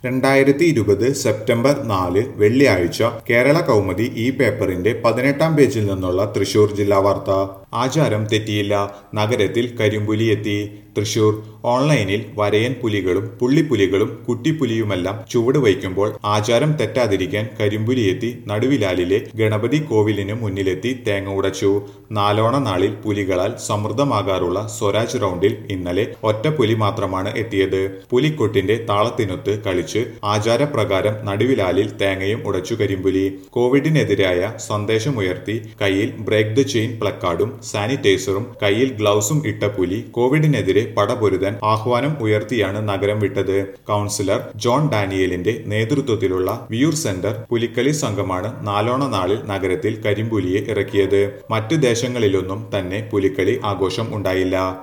രണ്ടായിരത്തി ഇരുപത് സെപ്റ്റംബർ നാല് വെള്ളിയാഴ്ച കേരള കൗമുദി ഈ പേപ്പറിന്റെ പതിനെട്ടാം പേജിൽ നിന്നുള്ള തൃശൂർ ജില്ലാ വാർത്ത ആചാരം തെറ്റിയില്ല നഗരത്തിൽ കരിമ്പുലി എത്തി തൃശൂർ ഓൺലൈനിൽ വരയൻ പുലികളും പുള്ളിപ്പുലികളും കുട്ടിപ്പുലിയുമെല്ലാം ചുവട് വയ്ക്കുമ്പോൾ ആചാരം തെറ്റാതിരിക്കാൻ കരിമ്പുലിയെത്തി നടുവിലാലിലെ ഗണപതി കോവിലിന് മുന്നിലെത്തി തേങ്ങ ഉടച്ചു നാലോണ നാളിൽ പുലികളാൽ സമൃദ്ധമാകാറുള്ള സ്വരാജ് റൗണ്ടിൽ ഇന്നലെ ഒറ്റ പുലി മാത്രമാണ് എത്തിയത് പുലിക്കൊട്ടിന്റെ താളത്തിനൊത്ത് കളിച്ച് ആചാരപ്രകാരം നടുവിലാലിൽ തേങ്ങയും ഉടച്ചു കരിമ്പുലി കോവിഡിനെതിരായ സന്ദേശമുയർത്തി കയ്യിൽ ബ്രേക്ക് ദ ചെയിൻ പ്ലക്കാർഡും സാനിറ്റൈസറും കയ്യിൽ ഗ്ലൗസും ഇട്ട പുലി കോവിഡിനെതിരെ പടപൊരുതാൻ ആഹ്വാനം ഉയർത്തിയാണ് നഗരം വിട്ടത് കൗൺസിലർ ജോൺ ഡാനിയലിന്റെ നേതൃത്വത്തിലുള്ള വിയൂർ സെന്റർ പുലിക്കളി സംഘമാണ് നാലോണ നാളിൽ നഗരത്തിൽ കരിമ്പുലിയെ ഇറക്കിയത് മറ്റു ദേശങ്ങളിലൊന്നും തന്നെ പുലിക്കളി ആഘോഷം ഉണ്ടായില്ല